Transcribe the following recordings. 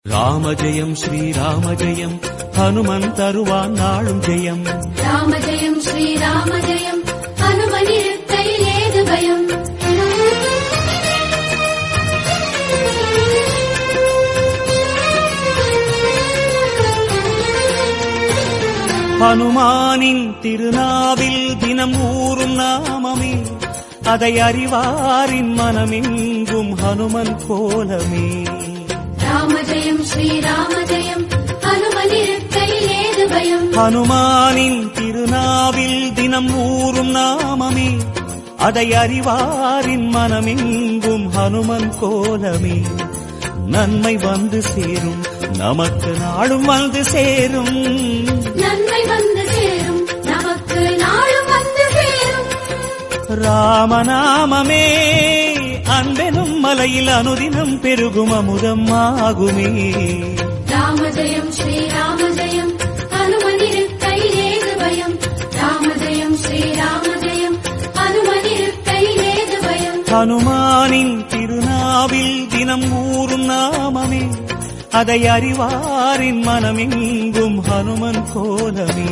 ராம ஜெயம் ஸ்ரீராம ஜெயம் ஹனுமன் தருவான் நாளும் ஜெயம் ராம ஜெயம் ஸ்ரீராம ஜெயம் ஹனுமனிருக்கையில் ஏது பயம் ஹனுமானின் திருநாவில் தினம் ஊறும் நாமமே அதை அறிவாரின் மனமெங்கும் ஹனுமன் கோலமே ராம ஜெயம் ஸ்ரீராம ஜெயம் ஹனுமனிருக்கையில் ஏது பயம் ஹனுமானின் திருநாவில் தினம் ஊறும் நாமமே அதை அறிவாரின் மனமெங்கும் ஹனுமன் கோலமே நன்மை வந்து சேரும் நமக்கு நாளும் வந்து சேரும் நன்மை வந்து சேரும் நமக்கு நாளும் வந்து சேரும் ராமநாமமே அன்பெனும் மலையில் அனுதினம் பெருகும் அமுதம் ஆகுமே ராம ஜெயம் ஸ்ரீராம ஜெயம் ஹனுமனிருக்கையில் ஏது பயம் ராம ஜெயம் ஸ்ரீராம ஜெயம் ஹனுமனிருக்கையில் ஏது பயம் ஹனுமானின் திருநாவில் தினம் ஊறும் நாமமே அதை அறிவாரின் மனமெங்கும் ஹனுமன் கோலமே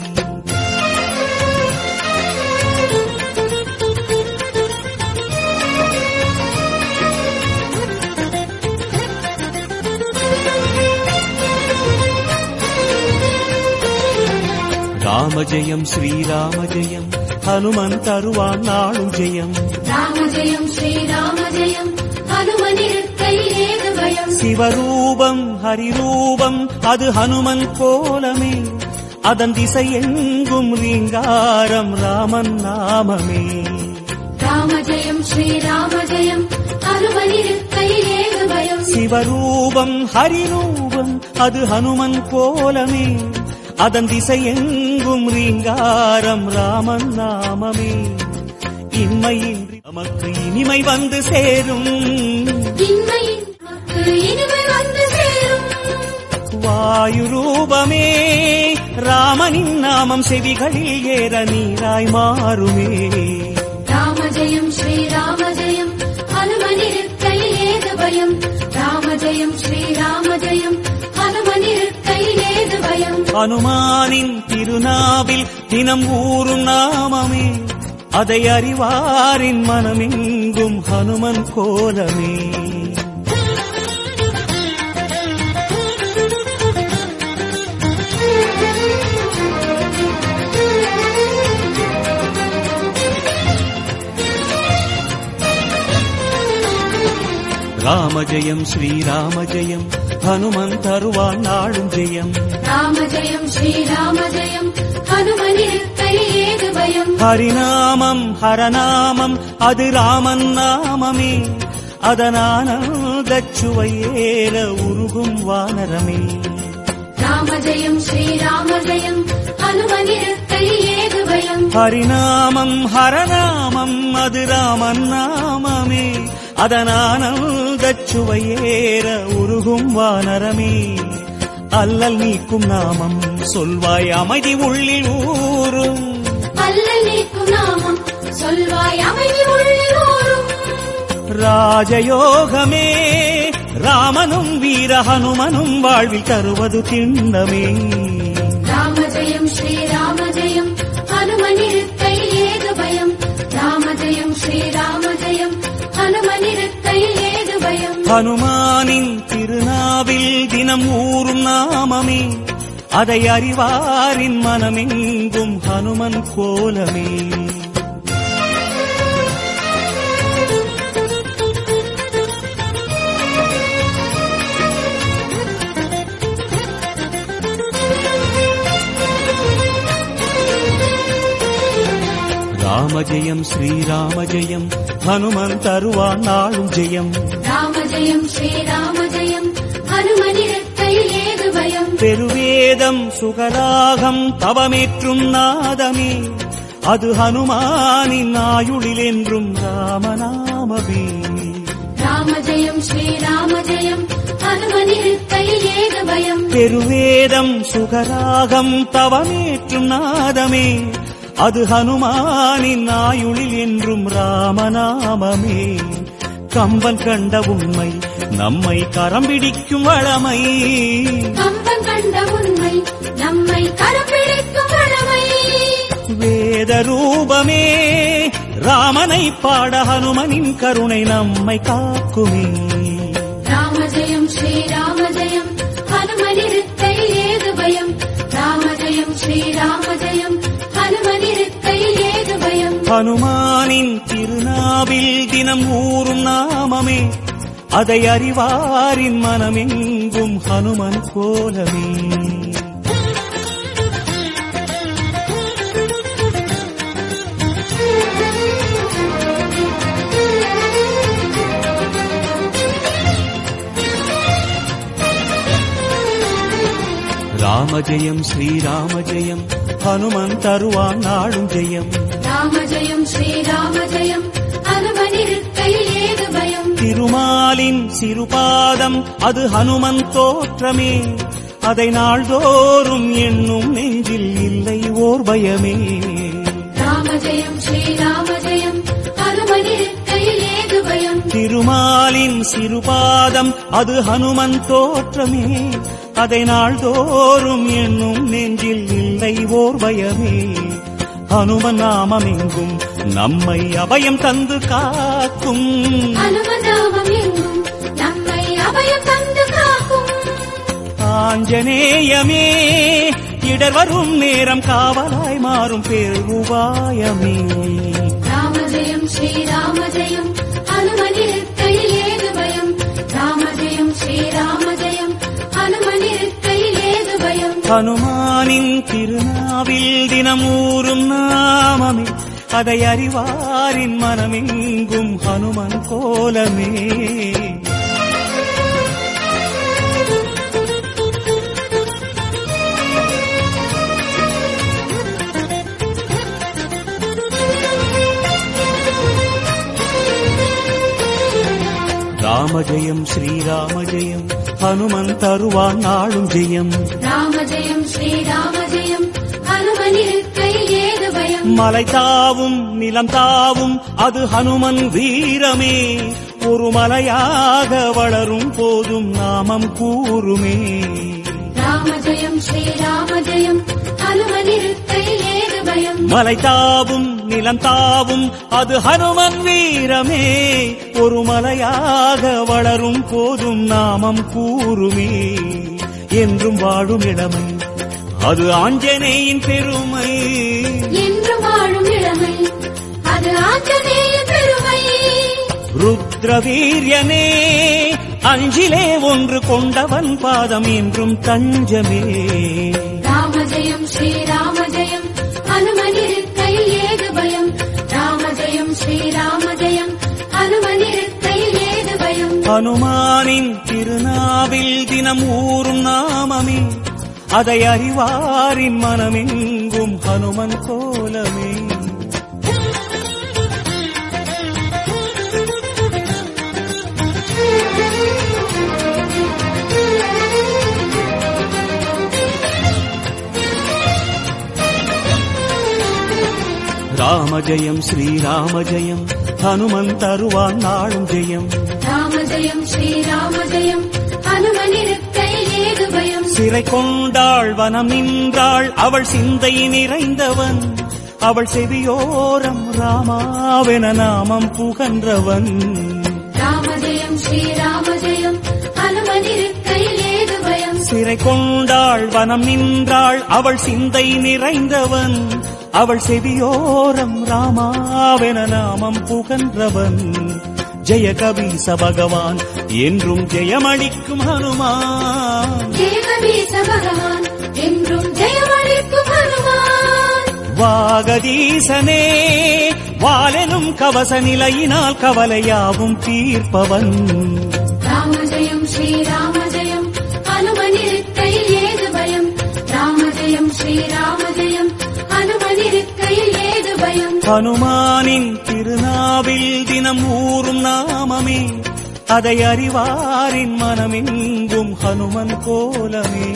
ராம ஜெயம் ஸ்ரீராம ஜெயம் ஹனுமன் தருவான் நாளும் ஜெயம் ராம ஜெயம் ஸ்ரீராம ஜெயம் ஹனுமனிருக்கையில் ஏது பயம் சிவரூபம் ஹரிரூபம் அது ஹனுமன் கோலமே அதன் திசை எங்கும் ரீங்காரம் ராமன் நாமமே ராம ஜெயம் ஸ்ரீராம ஜெயம் ஹனுமனிருக்கையில் ஏது பயம் சிவரூபம் ஹரிரூபம் அது ஹனுமன் கோலமே அதன் திசை எங்கும் ரீங்காரம் ராமன் நாமமே இன்மையின்றி நமக்கு இனிமை வந்து சேரும் இன்மையின் நமக்கு இனிமை வந்து சேரும் வாயு ரூபமே ராமனின் நாமம் செவிகளில் ஏற நீராய் மாறுமே ராம ஜெயம் ஸ்ரீராம ஜெயம் ஹனுமனிருக்கையில் ஏது பயம் ராம ஜெயம் ஸ்ரீராம ஜெயம் ஹனுமனிருக்கையில் ஏது பயம் ஹனுமானின் திருநாவில் தினம் ஊறும் நாமமே அதை அறிவாரின் மனமெங்கும் ஹனுமன் கோலமே ராம ஜெயம் ஸ்ரீராம ஜெயம் ஹனுமன் தருவான் நாளும் ஜெயம் ராம ஜெயம் ஸ்ரீராம ஜெயம் ஹனுமனிருக்கையில் ஏது பயம் ஹரிநாமம் ஹரநாமம் அது ராமன் நாமமே அதனானந்தச்சுவையேற உருகும் வானரமே ராம ஜெயம் ஸ்ரீராம ஜெயம் ஹனுமனிருக்கையில் ஏது பயம் ஹரிநாமம் ஹரநாமம் அது ராமன் நாமமே அதனானந்தச்சுவையேற உருகும் வானரமே அல்லல் நீக்கும் நாமம் சொல்வாய் அமைதி உள்ளில் ஊரும் அல்லல் நீக்கும் நாமம் சொல்வாய் அமைதி உள்ளில் ஊரும் ராஜயோகமே ராமனும் வீர ஹனுமனும் வாழ்வில் தருவது திண்ணமே ராம ஜெயம் ஸ்ரீராம ஜெயம் ஹனுமனிருக்கையில் ஏது பயம் ராம ஜெயம் ஸ்ரீராம ஜெயம் ஹனுமனிருக்கையில் ஏது பயம் ஹனுமானின் திருநாவில் தினம் ஊறும் நாமமே அதை அறிவாரின் மனமெங்கும் ஹனுமன் கோலமே ராம ஜெயம் ஸ்ரீராம ஜெயம் ஹனுமன் தருவான் நாளும் ஜெயம் ராம ஜெயம் ஸ்ரீராம ஜெயம் ஹனுமனிருக்கையில் ஏது பயம் பெருவேதம் சுகராகம் தவமேற்றும் நாதமே அது ஹனுமானின் ஆயுளில் என்றும் ராமநாமமே ராம ஜெயம் ஸ்ரீராம ஜெயம் ஹனுமனிருக்கையில் ஏது பயம் பெருவேதம் சுகராகம் தவமேற்றும் நாதமே அது ஹனுமானின் ஆயுளில் என்றும் ராமநாமமே கம்பன் கண்ட உண்மை நம்மை கரம் பிடிக்கும் வளமை கம்பன் கண்ட உண்மை நம்மை கரம் பிடிக்கும் வளமை வேத ரூபமே ராமனை பாட ஹனுமனின் கருணை நம்மை காக்குமே ராம ஜெயம் ஸ்ரீராம ஜெயம் ஹனுமனிருக்கை ஏது பயம் ராம ஜெயம் ஸ்ரீராம ஜெயம் ஹனுமனிருக்கை ஏது பயம் ஹனுமானின் திருநாவில் தினம் ஊறும் நாமமே அதை அறிவாரின் மனமெங்கும் ஹனுமன் கோலமே ராம ஜெயம் ஸ்ரீராம ஜெயம் ஹனுமன் தருவான் நாடும் ஜெயம் ராம ஜெயம் ஸ்ரீராம ஜெயம் ஹனுமனிருக்கை ஏது பயம் திருமாலின் சிறுபாதம் அது ஹனுமன் தோற்றமே அதை நாள்தோறும் எண்ணும் நெஞ்சில் இல்லை ஓர் பயமே ராம ஜெயம் ஸ்ரீராம ஜெயம் ஹனுமனிருக்கை ஏது பயம் திருமாலின் சிறுபாதம் அது ஹனுமன் தோற்றமே அதை நாள்தோறும் எண்ணும் நெஞ்சில் இல்லை ஓர் பயமே ஹனுமன் நாமமெங்கும் நம்மை அபயம் தந்து காக்கும் ஹனுமநாமம் எங்கும் நம்மை அபயம் தந்து காக்கும் ஆஞ்சநேயமே இடர் வரும் நேரம் காவலாய் மாறும் பேருபாயமே ராம ஜெயம் ஸ்ரீராம ஜெயம் ஹனுமனிருக்கை ஏது பயம் ராம ஜெயம் ஸ்ரீராம ஜெயம் ஹனுமனிருக்கை ஏது பயம் ஹனுமானின் திருநாவில் தினமூறும் நாமமே அதை அறிவாரின் மனமெங்கும் ஹனுமன் கோலமே ராம ஜெயம் ஸ்ரீராம ஜெயம் ஹனுமன் தருவான் நாளும் ஜெயம் ராம ஜெயம் ஸ்ரீராம ஜெயம் ஹனுமனிருக்கை ஏது பயம் மலை தாவும் நிலம் தாவும் அது ஹனுமன் வீரமே ஒரு மலையாக வளரும் போதும் நாமம் கூறுமே ராம ஜெயம் ஸ்ரீராம ஜெயம் ஹனுமனிருக்கை ஏது பயம் மலை தாவும் நிலம் தாவும் அது ஹனுமன் வீரமே ஒரு மலையாக வளரும் போதும் நாமம் கூறுமே என்றும் வாழும் இளமை அது ஆஞ்சநேயின் பெருமை என்று வாழும் இளமை அது ஆஞ்சநேய பெருமை ருத்ரவீரியனே அஞ்சிலே ஒன்று கொண்டவன் பாதம் என்றும் தஞ்சமே ராம ஜெயம் ஸ்ரீராம ஜெயம் ஹனுமனிருக்கை ஏது பயம் ராம ஜெயம் ஸ்ரீராம ஜெயம் ஹனுமனிருக்கை ஏது பயம் ஹனுமானின் திருநாவில் தினம் ஊறும் நாமமே அதை அறிவாரின் மனமெங்கும் ஹனுமன் கோலமே ராம ஜெயம் ஸ்ரீராம ஜெயம் ஹனுமன் தருவான் நாளும் ஜெயம் ராம ஜெயம் ஸ்ரீராம ஜெயம் ஹனுமனிருக்கை ஏது பயம் சிறை கொண்டாள் வனம் நின்றாள் அவள் சிந்தை நிறைந்தவன் அவள் செவியோரம் ராமாவென நாமம் புகன்றவன் ராம ஜெயம் ஸ்ரீராம ஜெயம் ஹனுமனிருக்கை ஏது பயம் சிறை கொண்டாள் வனம் நின்றாள் அவள் சிந்தை நிறைந்தவன் அவள் செவியோரம் ராமாவென நாமம் புகன்றவன் ஜெய கபீச பகவான் என்றும் ஜெயமளிக்கும் ஹனுமான் தேவபீச பகவான் என்றும் ஜெயமளிக்கும் ஹனுமான் வாகதீசனே வாலெனும் கவச நிலையினால் கவலையாவும் தீர்ப்பவன் ராம ஜெயம் ஸ்ரீராம ஜெயம் ஹனுமனிருக்கை ஏது பயம் ராம ஜெயம் ஸ்ரீராம ஜெயம் ஹனுமனிருக்கை ஏது பயம் ஹனுமானின் திருநாவில் தினம் ஊறும் நாமமே அதை அறிவாரின் மனமெங்கும் ஹனுமன் கோலமே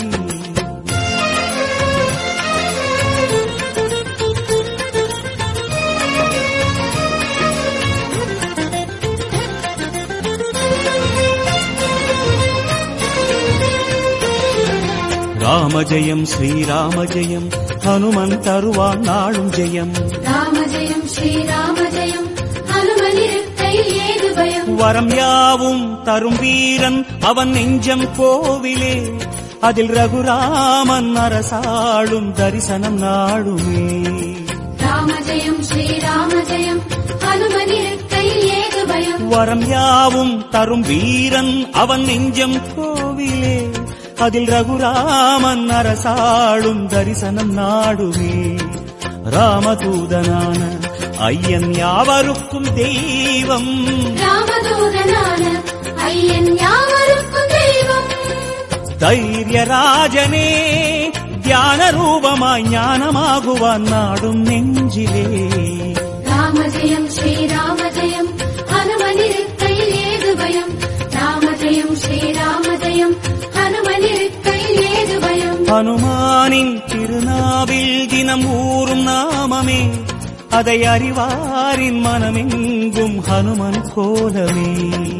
ராம ஜெயம் ஸ்ரீராம ஜெயம் ஹனுமன் தருவான் நாளும் ஜெயம் ராம ஜெயம் ஸ்ரீராம ஜெயம் ஹனுமனிருக்கையில் ஏது பயம் வரம் யாவும் தரும் வீரன் அவன் நெஞ்சம் கோவிலே அதில் ரகுராமன் அரசாளும் தரிசனம் நாடுமே ராம ஜெயம் ஸ்ரீராம ஜெயம் ஹனுமனிருக்கையில் ஏது பயம் வரம் யாவும் தரும் வீரன் அவன் நெஞ்சம் கோவிலே அதில் ரகுராமன் அரசாளும் தரிசனம் நாடுமே ராமதூதனான ஐயன் யாவருக்கும் தெய்வம் ராமதூதனான ஐயன் யாவருக்கும் தெய்வம் தைரியராஜனே தியான ரூபமாய் ஞானமாகுவான் நாடும் நெஞ்சிலே ராம ஜெயம் ஸ்ரீராம ஜெயம் ஹனுமனிருக்கையில் ஏது பயம் ராம ஜெயம் ஸ்ரீராம ஜெயம் ஹனுமனிருக்கையில் ஏது பயம் ஹனுமானின் திருநாவில் தினம் ஊறும் நாமமே அதை அறிவாரின் மனமெங்கும் ஹனுமன் கோலமே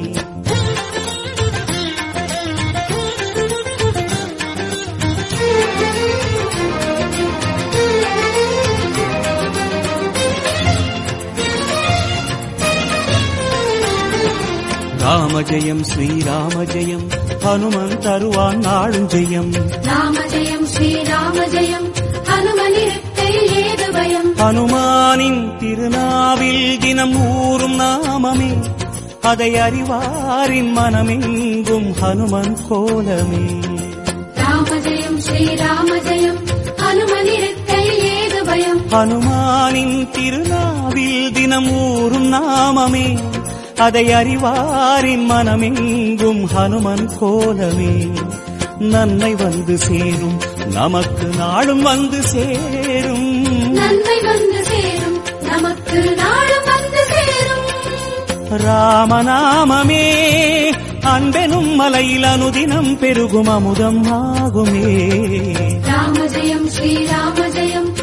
ராம ஜெயம் ஸ்ரீராம ஜெயம் ஹனுமன் தருவான் நாளும் ஜெயம் ராம ஜெயம் ஸ்ரீராம ஜெயம் ஹனுமனிருக்கையில் ஏது பயம் ஹனுமானின் திருநாவில் தினம் ஊறும் நாமமே அதை அறிவாரின் மனமெங்கும் ஹனுமன் கோலமே ராம ஜெயம் ஸ்ரீராம ஜெயம் ஹனுமனிருக்கையில் ஏது பயம் ஹனுமானின் திருநாவில் தினம் ஊறும் நாமமே அதை அறிவாரின் மனமெங்கும் ஹனுமன் கோலமே நன்மை வந்து சேரும் நமக்கு நாளும் வந்து சேரும் நன்மை வந்து சேரும் நமக்கு நாடும் வந்து சேரும் ராமநாமமே அன்பெனும் மலையில் அனுதினம் பெருகும் அமுதம் ஆகுமே ராம ஜெயம் ஸ்ரீராம ஜெயம்